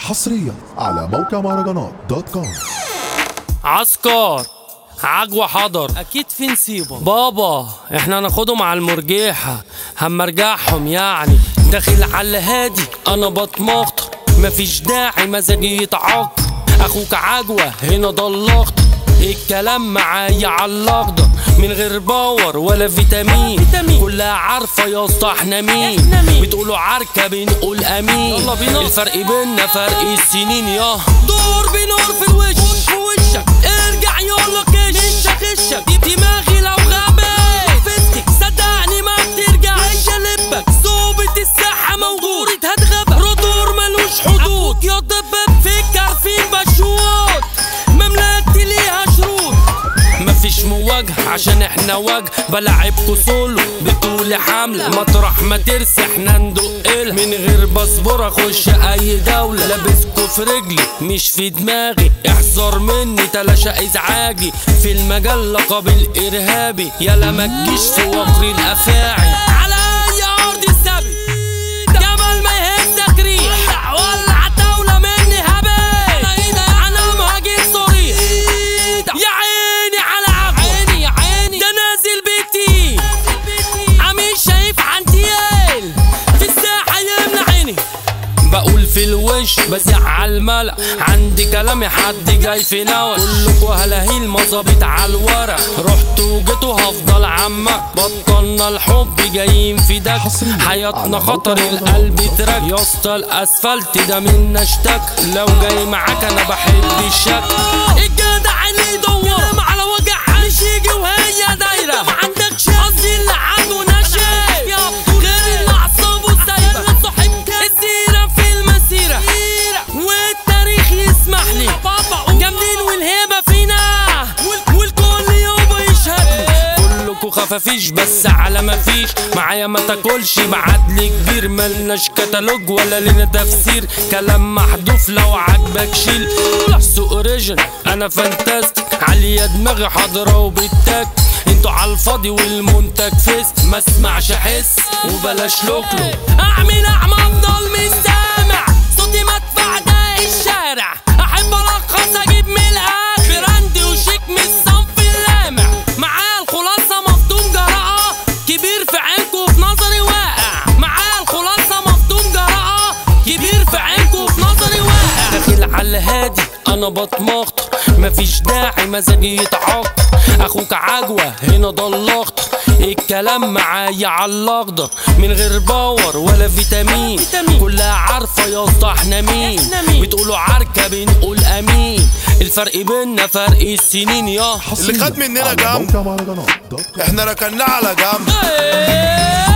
حصريا على موقع مهرجانات دوت كوم عسكر عجوة حضر اكيد في نسيبه بابا احنا هناخدهم على المرجيحة هنرجعهم يعني داخل على الهادي انا بطمخت مفيش داعي مزاجي يتعاق اخوك عجوة هنا ضلقت الكلام معايا على الاخضر من غير باور ولا فيتامين كلها عارفة يا اسطى احنا مين بتقولوا عركة بنقول امين يلا بينا الفرق بينا فرق السنين يا دور بنور في الوش في وشك ارجع يلا كش خشك دي دماغي لو غابت فستك صدقني ما بترجع هي لبك صوبة الساحة موجود هتغبى ردور ملوش حدود يا دباب فكر في بشوط مملكتي ليها شروط مفيش مواجهة عشان احنا وجه بلعبكوا سولو بطول حملة مطرح ما ترسي احنا ندقلها من غير باسبور اخش اي دولة لابسكوا في رجلي مش في دماغي احذر مني تلاشى ازعاجي في المجال لقب الارهابي يلا ما تجيش في وقر الافاعي على اي ارض السبي جبل ما يهزك ريح ولع دولة مني هبل انا مهاجم صريح يا عيني على عفو عيني يا عيني ده نازل بيتي عميل شايف عنديال في الساحة يمنع عيني بقول في الوش بزعل الملأ عندي كلامي حد جاي في نوى كلكوا هلاهيل مظابط على الورق رحتوا وجيتوا هفضل عمك بطلنا الحب جايين في دك حياتنا خطر القلب ترك يا اسطى الاسفلت ده منا اشتك لو جاي معاك انا بحب الشك الجدع اللي يدور على وجع مش يجي وهي دايره ما عندكش قصدي اللي عنده نشاط غير المعصب والسايبه صاحب السيره في المسيره والتاريخ يسمح لي جامدين والهيبه فينا والكل يوم يشهد كلكوا خفافيش بس على ما فيش معايا ما تاكلش بعدل كبير ملناش كتالوج ولا لنا تفسير كلام محذوف لو عجبك شيل سوق ريجن انا فانتاستيك عالية دماغي حاضرة وبالتك انتوا على الفاضي والمنتج فيست ما اسمعش احس وبلاش لوكلو اعمل اعمى افضل مش سامع صوتي مدفع ده الشارع احب الخص اجيب من الاخر براندي وشيك من الصنف اللامع معايا الخلاصة مفطوم جراءة كبير في عينكوا وفي نظري واقع معايا الخلاصة مفطوم جراءة كبير في عينكوا وفي نظري واقع داخل على الهادي انا بطمخت مفيش داعي مزاجي يتعاق اخوك عجوة هنا ضلقت الكلام معايا على الاخضر من غير باور ولا فيتامين كلها عارفة يا اسطى احنا مين بتقولوا عركة بنقول امين الفرق بينا فرق السنين يا حصريا خد مننا على جنب. موقع مهرجانات دوت كوم احنا ركناه على جنب إيه